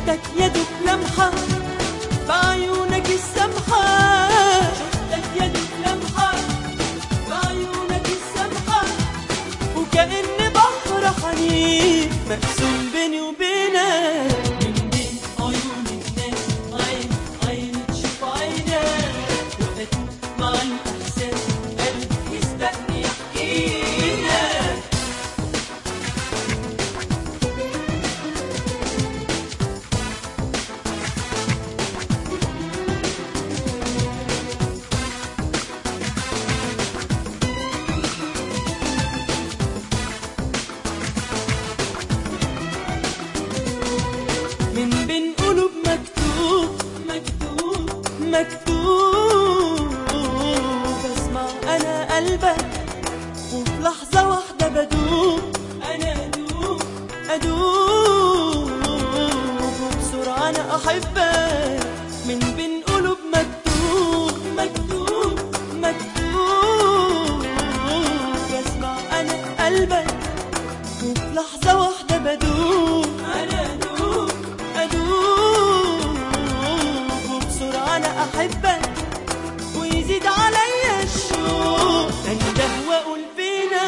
شفتك يا دوب لمحة بعيونك السمحة شفتك يا دوب لمحة بعيونك السمحة وكأن بحر حنين مقسوم بيني وبينك من بين عيون الناس عين عين تشوف عينك وأتوب مع الإحساس قلبي يستني يحكيلك من بين قلوب مكتوب مكتوب مكتوب بسمع انا قلبك وفي لحظة واحدة بدوب انا ادوب ادوب وبسرعة انا احبك من بين قلوب مكتوب مكتوب مكتوب بسمع انا قلبك وفي لحظة واحدة بدوب أنا أدوب أدوب وبسرعة أنا أحبك ويزيد عليا الشوق أنده وأقول فينا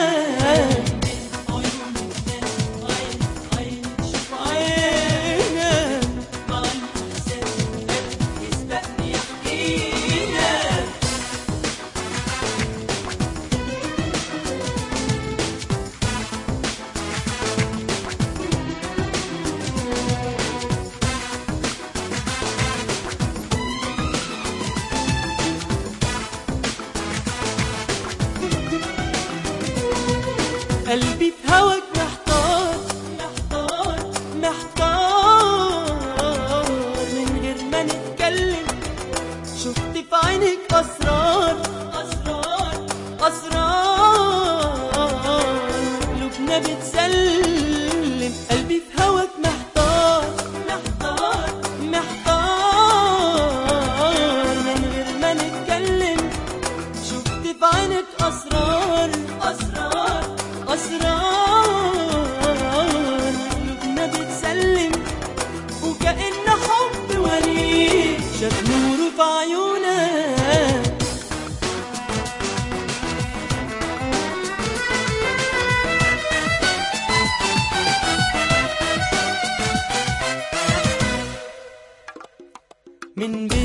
عينك مع الإحساس قلبي يسبقني يحكيلك قلبي في هواك محتار محتار محتار من غير ما نتكلم شفت في عينك أسرار أسرار أسرار قلوبنا بتسلم قلبي في هواك محتار محتار محتار من غير ما نتكلم شفت في عينك أسرار أسرار أسرار قلوبنا بتسلم وكأن حب وليد شاف نوره في عيونك من